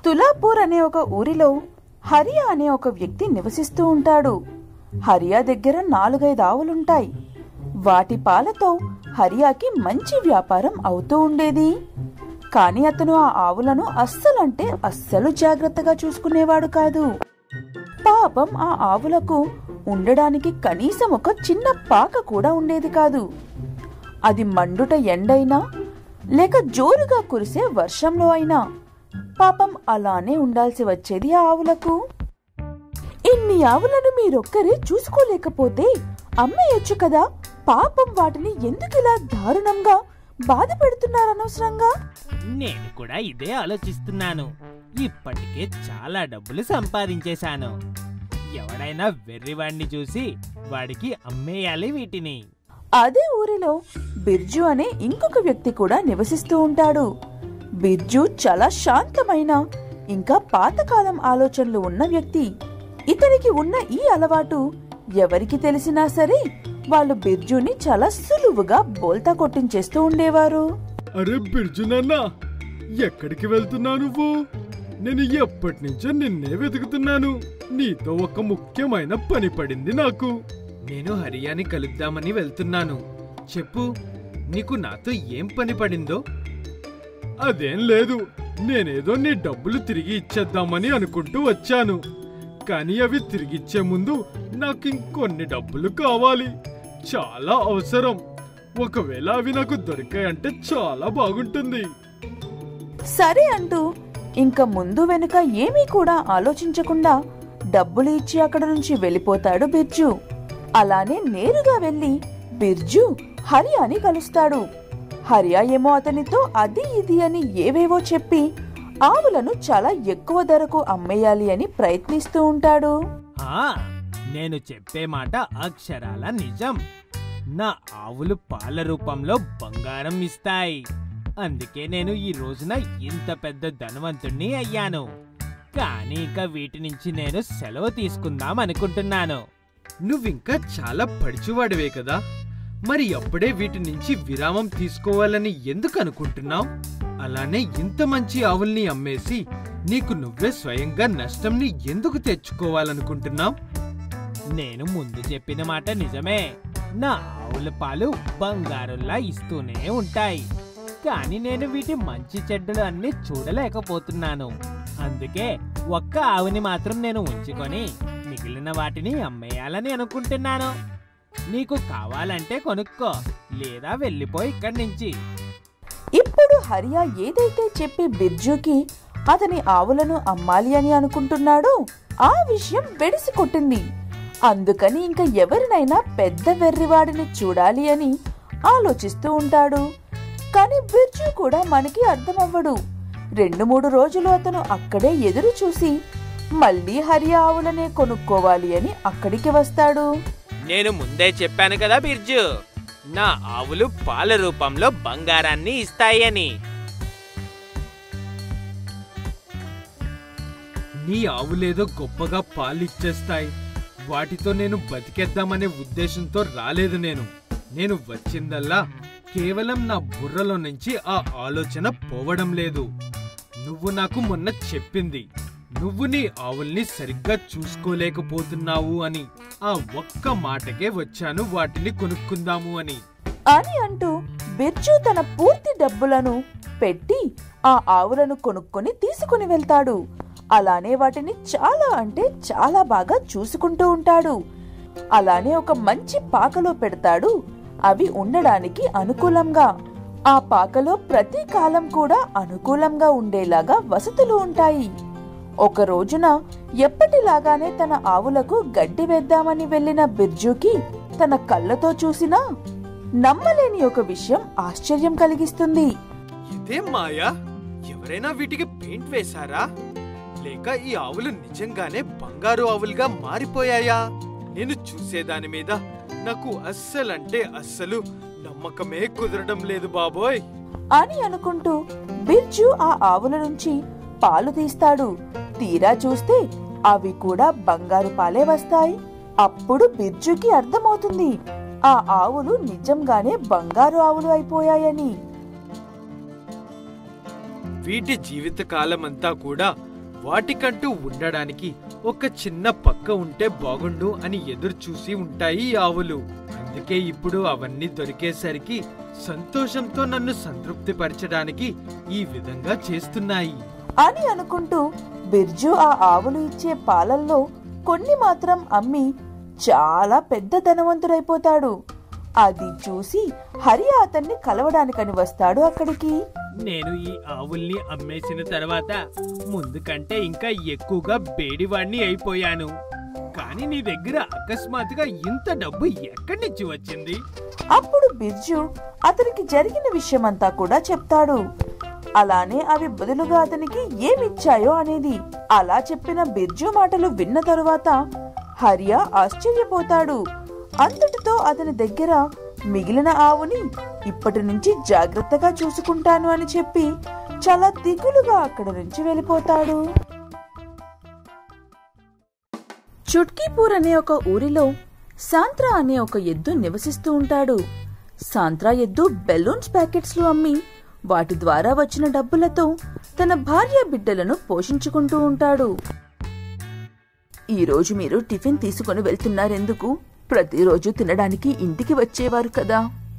తులాపూర్ అనే ఒక ఊరిలో హరియా అనే ఒక వ్యక్తి నివసిస్తూ ఉంటాడు హరియా దగ్గర నాలుగైదు ఆవులుంటాయి వాటి పాలతో హరియాకి మంచి వ్యాపారం అవుతూ ఉండేది కానీ అతను ఆ ఆవులను అస్సలంటే అస్సలు జాగ్రత్తగా చూసుకునేవాడు కాదు పాపం ఆ ఆవులకు ఉండడానికి కనీసం ఒక చిన్న పాక కూడా ఉండేది కాదు అది మండుట ఎండైనా లేక జోరుగా కురిసే వర్షంలో అయినా పాపం అలానే ఉండాల్సి వచ్చేది ఆ ఆవులకు ఇన్ని ఆవులను మీరొక్కరే చూసుకోలేకపోతే అమ్మేయొచ్చు కదా పాపం వాటిని ఎందుకిలా దారుణంగా బాధ పెడుతున్నారనవసరంగా నేను కూడా ఇదే ఆలోచిస్తున్నాను ఇప్పటికే చాలా డబ్బులు సంపాదించేశాను ఎవడైనా వెర్రివాణ్ణి చూసి వాడికి అమ్మేయాలి వీటిని అదే ఊరిలో బిర్జు అనే ఇంకొక వ్యక్తి కూడా నివసిస్తూ ఉంటాడు బిర్జు చాలా శాంతమైన ఇంకా పాతకాలం ఆలోచనలు ఉన్న వ్యక్తి ఇతనికి ఉన్న ఈ అలవాటు ఎవరికి తెలిసినా సరే వాళ్ళు బిర్జుని చాలా సులువుగా బోల్తా కొట్టించేస్తూ ఉండేవారు అరే బిర్జు నాన్న ఎక్కడికి వెళ్తున్నావు నువ్వు నేను ఎప్పటి నుంచో నిన్నే వెతుకుతున్నాను నీతో ఒక ముఖ్యమైన పని పడింది నాకు నేను హరియాని కలుద్దామని వెళ్తున్నాను చెప్పు నీకు నాతో ఏం పని పడిందో అదేం లేదు నేనేదో నీ డబ్బులు తిరిగి ఇచ్చేద్దామని అనుకుంటూ వచ్చాను కానీ అవి తిరిగిచ్చే ముందు నాకు ఇంకొన్ని డబ్బులు కావాలి చాలా అవసరం ఒకవేళ అవి నాకు దొరికాయంటే చాలా బాగుంటుంది సరే అంటూ ఇంక ముందు వెనుక ఏమీ కూడా ఆలోచించకుండా డబ్బులు ఇచ్చి అక్కడ నుంచి వెళ్ళిపోతాడు బిర్జు అలానే నేరుగా వెళ్లి బిర్జు హరియాని కలుస్తాడు హరియా ఏమో అతనితో అది ఇది అని ఏవేవో చెప్పి ఆవులను చాలా ఎక్కువ ధరకు అమ్మేయాలి అని ప్రయత్నిస్తూ ఉంటాడు ఆ నేను చెప్పే మాట అక్షరాల నిజం నా ఆవులు పాల రూపంలో బంగారం ఇస్తాయి అందుకే నేను ఈ రోజున ఇంత పెద్ద ధనవంతుణ్ణి అయ్యాను కానీ ఇక వీటి నుంచి నేను సెలవు తీసుకుందాం అనుకుంటున్నాను నువ్వింకా చాలా పడిచివాడివే కదా మరి అప్పుడే వీటి నుంచి విరామం తీసుకోవాలని ఎందుకు అనుకుంటున్నావు అలానే ఇంత మంచి ఆవుల్ని అమ్మేసి నీకు నువ్వే స్వయంగా నష్టంని ఎందుకు తెచ్చుకోవాలనుకుంటున్నావు నేను ముందు చెప్పిన మాట నిజమే నా ఆవుల పాలు బంగారంలా ఇస్తూనే ఉంటాయి కానీ నేను వీటి మంచి చెడ్డలు అన్ని చూడలేకపోతున్నాను అందుకే ఒక్క ఆవుని మాత్రం నేను ఉంచుకొని మిగిలిన వాటిని అమ్మేయాలని అనుకుంటున్నాను నీకు కావాలంటే కొనుక్కో లేదా వెళ్ళిపోయి ఇక్కడి నుంచి ఇప్పుడు హరియా ఏదైతే చెప్పి బిర్జుకి అతని ఆవులను అమ్మాలి అని అనుకుంటున్నాడో ఆ విషయం వెడిసి కొట్టింది అందుకని ఇంక ఎవరినైనా పెద్ద వెర్రివాడిని చూడాలి అని ఆలోచిస్తూ ఉంటాడు కానీ బిర్జు కూడా మనకి అర్థమవ్వడు రెండు మూడు రోజులు అతను అక్కడే ఎదురు చూసి మళ్ళీ హరియా ఆవులనే కొనుక్కోవాలి అని అక్కడికి వస్తాడు నేను ముందే చెప్పాను కదా బిర్జు నా ఆవులు పాల రూపంలో బంగారాన్ని ఇస్తాయి అని నీ ఆవులేదో గొప్పగా పాలిచ్చేస్తాయి వాటితో నేను బతికేద్దామనే ఉద్దేశంతో రాలేదు నేను నేను వచ్చిందల్లా కేవలం నా బుర్రలో నుంచి ఆ ఆలోచన పోవడం లేదు నువ్వు నాకు మొన్న చెప్పింది నువ్వు నీ ఆవుల్ని సరిగ్గా చూసుకోలేకపోతున్నావు అని ఆ ఒక్క మాటకే వచ్చాను వాటిని కొనుక్కుందాము అని అని అంటూ బిర్జు తన పూర్తి డబ్బులను పెట్టి ఆ ఆవులను కొనుక్కొని తీసుకుని వెళ్తాడు అలానే వాటిని చాలా అంటే చాలా బాగా చూసుకుంటూ ఉంటాడు అలానే ఒక మంచి పాకలో పెడతాడు అవి ఉండడానికి అనుకూలంగా ఆ పాకలో ప్రతి కాలం కూడా అనుకూలంగా ఉండేలాగా వసతులు ఉంటాయి ఒక రోజున ఎప్పటిలాగానే తన ఆవులకు గడ్డి వేద్దామని వెళ్లిన బిర్జుకి తన కళ్ళతో చూసినా నమ్మలేని ఒక విషయం ఆశ్చర్యం కలిగిస్తుంది ఇదేం మాయా ఎవరైనా వీటికి పెయింట్ వేశారా లేక ఈ ఆవులు నిజంగానే బంగారు ఆవులుగా మారిపోయాయా నేను చూసేదాని మీద నాకు అస్సలంటే అస్సలు నమ్మకమే కుదరడం లేదు బాబోయ్ అని అనుకుంటూ బిర్జు ఆ ఆవుల నుంచి పాలు తీస్తాడు తీరా చూస్తే అవి కూడా బంగారు పాలే వస్తాయి అప్పుడు బిర్జుకి అర్థమవుతుంది ఆ ఆవులు నిజంగానే బంగారు ఆవులు అయిపోయాయని వీటి జీవిత కాలమంతా కూడా వాటికంటూ ఉండడానికి ఒక చిన్న పక్క ఉంటే బాగుండు అని ఎదురు చూసి ఉంటాయి ఈ ఆవులు అందుకే ఇప్పుడు అవన్నీ దొరికేసరికి సంతోషంతో నన్ను సంతృప్తిపరచడానికి ఈ విధంగా చేస్తున్నాయి అని అనుకుంటూ బిర్జు ఆ ఆవులు ఇచ్చే పాలల్లో కొన్ని మాత్రం అమ్మి చాలా పెద్ద ధనవంతుడైపోతాడు అది చూసి హరి అతన్ని కలవడానికని వస్తాడు అక్కడికి నేను ఈ ఆవుల్ని అమ్మేసిన తర్వాత ముందు కంటే ఇంకా ఎక్కువగా బేడివాణ్ణి అయిపోయాను కానీ నీ దగ్గర అకస్మాత్తుగా ఇంత డబ్బు ఎక్కడి నుంచి వచ్చింది అప్పుడు బిర్జు అతనికి జరిగిన విషయమంతా కూడా చెప్తాడు అలానే అవి బదులుగా అతనికి ఏమిచ్చాయో అనేది అలా చెప్పిన బిర్జు మాటలు విన్న తరువాత హరియా ఆశ్చర్యపోతాడు అంతటితో అతని దగ్గర మిగిలిన ఆవుని ఇప్పటి నుంచి జాగ్రత్తగా చూసుకుంటాను అని చెప్పి చాలా దిగులుగా అక్కడి నుంచి వెళ్ళిపోతాడు చుట్కీపూర్ అనే ఒక ఊరిలో సాంత్రా అనే ఒక ఎద్దు నివసిస్తూ ఉంటాడు సాంత్రా ఎద్దు బెలూన్స్ ప్యాకెట్స్ లో అమ్మి వాటి ద్వారా వచ్చిన డబ్బులతో తన భార్య బిడ్డలను పోషించుకుంటూ ఉంటాడు ఈ రోజు మీరు టిఫిన్ తీసుకుని వెళ్తున్నారెందుకు ప్రతిరోజు తినడానికి ఇంటికి వచ్చేవారు కదా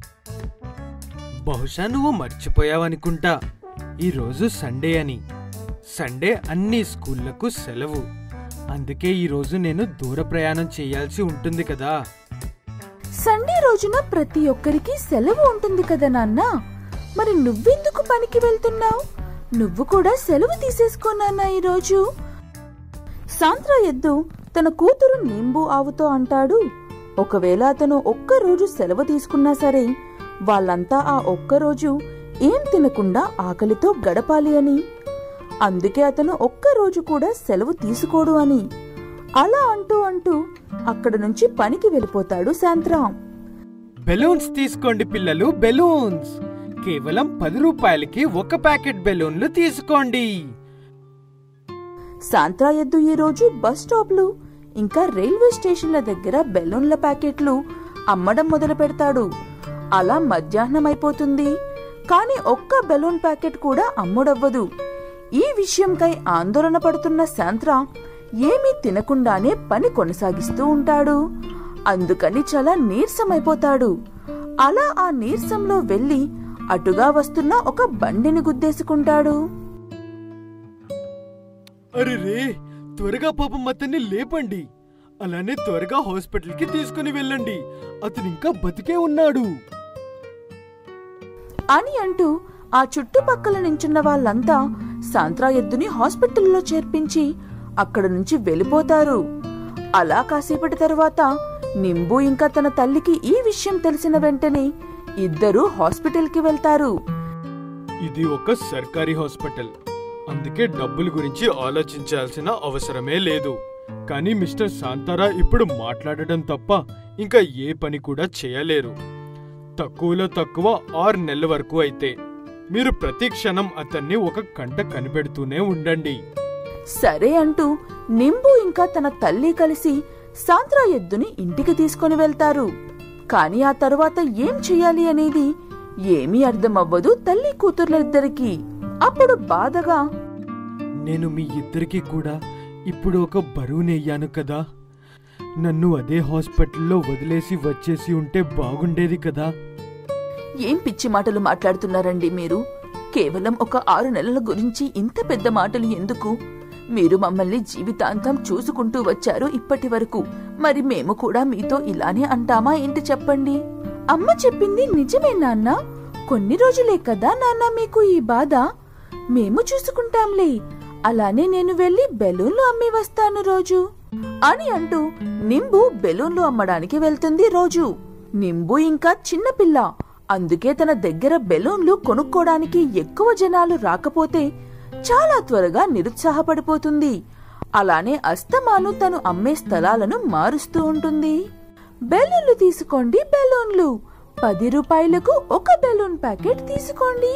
బహుశా నువ్వు మర్చిపోయావనుకుంటా ఈరోజు సండే అని సండే అన్ని స్కూళ్లకు సెలవు అందుకే ఈరోజు నేను దూర ప్రయాణం చేయాల్సి ఉంటుంది కదా సండే రోజున ప్రతి ఒక్కరికి సెలవు ఉంటుంది కదా నాన్న మరి నువ్వెందుకు పనికి వెళ్తున్నావు నువ్వు కూడా సెలవు తీసేసుకో నాన్న ఈరోజు సాంత్రా ఎద్దు తన కూతురు నింబు ఆవుతో అంటాడు ఒకవేళ అతను ఒక్క రోజు సెలవు తీసుకున్నా సరే వాళ్ళంతా ఆ ఒక్క రోజు ఏం తినకుండా ఆకలితో గడపాలి అని అందుకే అతను ఒక్క రోజు కూడా సెలవు తీసుకోడు అని అలా అంటూ అంటూ అక్కడ నుంచి పనికి వెళ్ళిపోతాడు శాంత్రాం బెలూన్స్ తీసుకోండి పిల్లలు బెలూన్స్ కేవలం పది రూపాయలకి ఒక ప్యాకెట్ బెలూన్లు తీసుకోండి సాంత్రా ఎద్దు ఈ రోజు బస్ స్టాప్లు ఇంకా రైల్వే స్టేషన్ల దగ్గర బెలూన్ల ప్యాకెట్లు అమ్మడం మొదలు పెడతాడు అలా మధ్యాహ్నం అయిపోతుంది కానీ ఒక్క బెలూన్ ప్యాకెట్ కూడా అమ్ముడవ్వదు ఈ విషయంకై ఆందోళన పడుతున్న శాంత్రా ఏమీ తినకుండానే పని కొనసాగిస్తూ ఉంటాడు అందుకని చాలా నీరసమైపోతాడు అలా ఆ నీరసంలో వెళ్లి అటుగా వస్తున్న ఒక బండిని గుద్దేసుకుంటాడు అరే రే త్వరగా పాపం అతన్ని లేపండి అలానే త్వరగా హాస్పిటల్ కి తీసుకుని వెళ్ళండి అతను ఇంకా బతికే ఉన్నాడు అని అంటూ ఆ చుట్టుపక్కల నించున్న వాళ్ళంతా సాంత్రా ఎద్దుని హాస్పిటల్లో చేర్పించి అక్కడ నుంచి వెళ్ళిపోతారు అలా కాసేపటి తరువాత నింబు ఇంకా తన తల్లికి ఈ విషయం తెలిసిన వెంటనే ఇద్దరూ హాస్పిటల్కి వెళ్తారు ఇది ఒక సర్కారీ హాస్పిటల్ అందుకే డబ్బుల గురించి ఆలోచించాల్సిన అవసరమే లేదు కానీ మిస్టర్ శాంతారా ఇప్పుడు మాట్లాడడం తప్ప ఇంకా ఏ పని కూడా చేయలేరు తక్కువలో తక్కువ ఆరు నెలల వరకు అయితే మీరు ప్రతి క్షణం అతన్ని ఒక కంట కనిపెడుతూనే ఉండండి సరే అంటూ నింబు ఇంకా తన తల్లి కలిసి సాంత్రా ఎద్దుని ఇంటికి తీసుకొని వెళ్తారు కాని ఆ తరువాత ఏం చెయ్యాలి అనేది ఏమీ అర్థమవ్వదు తల్లి కూతుర్లిద్దరికీ అప్పుడు బాధగా నేను మీ ఇద్దరికి కూడా ఇప్పుడు ఒక బరువు నెయ్యాను కదా నన్ను అదే హాస్పిటల్లో వదిలేసి వచ్చేసి ఉంటే బాగుండేది కదా ఏం పిచ్చి మాటలు మాట్లాడుతున్నారండి మీరు కేవలం ఒక ఆరు నెలల గురించి ఇంత పెద్ద మాటలు ఎందుకు మీరు మమ్మల్ని జీవితాంతం చూసుకుంటూ వచ్చారు ఇప్పటి వరకు మరి మేము కూడా మీతో ఇలానే అంటామా ఏంటి చెప్పండి అమ్మ చెప్పింది నిజమే నాన్న కొన్ని రోజులే కదా నాన్న మీకు ఈ బాధ మేము చూసుకుంటాంలే అలానే నేను వెళ్లి బెలూన్లు అమ్మి వస్తాను రోజు అని అంటూ నింబు బెలూన్లు అమ్మడానికి వెళ్తుంది రోజు నింబు ఇంకా చిన్నపిల్ల అందుకే తన దగ్గర బెలూన్లు కొనుక్కోడానికి ఎక్కువ జనాలు రాకపోతే చాలా త్వరగా నిరుత్సాహపడిపోతుంది అలానే అస్తమాను తను అమ్మే స్థలాలను మారుస్తూ ఉంటుంది బెలూన్లు తీసుకోండి బెలూన్లు పది రూపాయలకు ఒక బెలూన్ ప్యాకెట్ తీసుకోండి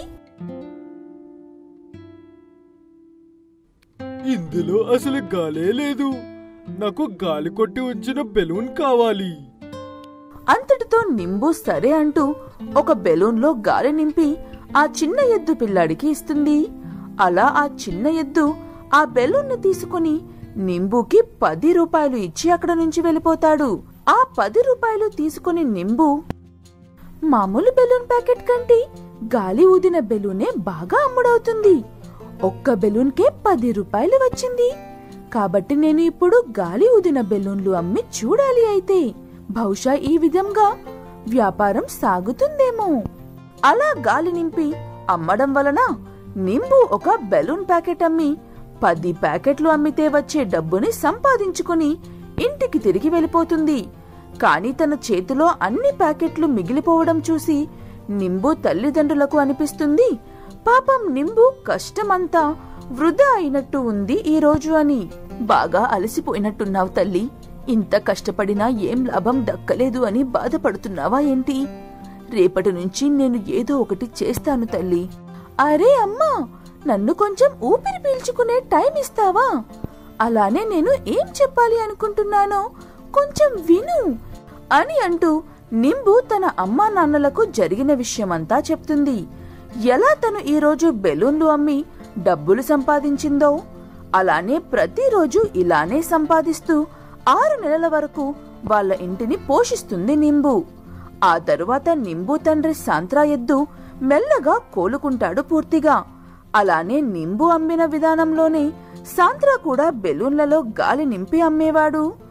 ఇందులో అసలు గాలే లేదు నాకు గాలి కొట్టి ఉంచిన బెలూన్ కావాలి అంతటితో నింబు సరే అంటూ ఒక బెలూన్లో గాలి నింపి ఆ చిన్న ఎద్దు పిల్లాడికి ఇస్తుంది అలా ఆ చిన్న ఎద్దు ఆ బెలూన్ని తీసుకుని నింబుకి పది రూపాయలు ఇచ్చి అక్కడ నుంచి వెళ్ళిపోతాడు ఆ పది రూపాయలు తీసుకుని నింబు మామూలు బెలూన్ ప్యాకెట్ కంటే గాలి ఊదిన బెలూనే బాగా అమ్ముడవుతుంది ఒక్క బెలూన్కే పది రూపాయలు వచ్చింది కాబట్టి నేను ఇప్పుడు గాలి ఊదిన బెలూన్లు అమ్మి చూడాలి అయితే బహుశా ఈ విధంగా వ్యాపారం సాగుతుందేమో అలా గాలి నింపి అమ్మడం వలన నింబు ఒక బెలూన్ ప్యాకెట్ అమ్మి పది ప్యాకెట్లు అమ్మితే వచ్చే డబ్బుని సంపాదించుకుని ఇంటికి తిరిగి వెళ్ళిపోతుంది కాని తన చేతిలో అన్ని ప్యాకెట్లు మిగిలిపోవడం చూసి నింబు తల్లిదండ్రులకు అనిపిస్తుంది పాపం నింబు కష్టమంతా వృధా అయినట్టు ఉంది ఈ రోజు అని బాగా అలసిపోయినట్టున్నావు తల్లి ఇంత కష్టపడినా ఏం లాభం దక్కలేదు అని బాధపడుతున్నావా ఏంటి రేపటి నుంచి నేను ఏదో ఒకటి చేస్తాను తల్లి అరే అమ్మా నన్ను కొంచెం ఊపిరి పీల్చుకునే టైం ఇస్తావా అలానే నేను ఏం చెప్పాలి అనుకుంటున్నానో కొంచెం విను అని అంటూ నింబు తన అమ్మా నాన్నలకు జరిగిన విషయమంతా చెప్తుంది ఎలా తను ఈరోజు బెలూన్లు అమ్మి డబ్బులు సంపాదించిందో అలానే ప్రతిరోజు ఇలానే సంపాదిస్తూ ఆరు నెలల వరకు వాళ్ళ ఇంటిని పోషిస్తుంది నింబు ఆ తరువాత నింబు తండ్రి సాంత్రా ఎద్దు మెల్లగా కోలుకుంటాడు పూర్తిగా అలానే నింబు అమ్మిన విధానంలోనే సాంత్రా కూడా బెలూన్లలో గాలి నింపి అమ్మేవాడు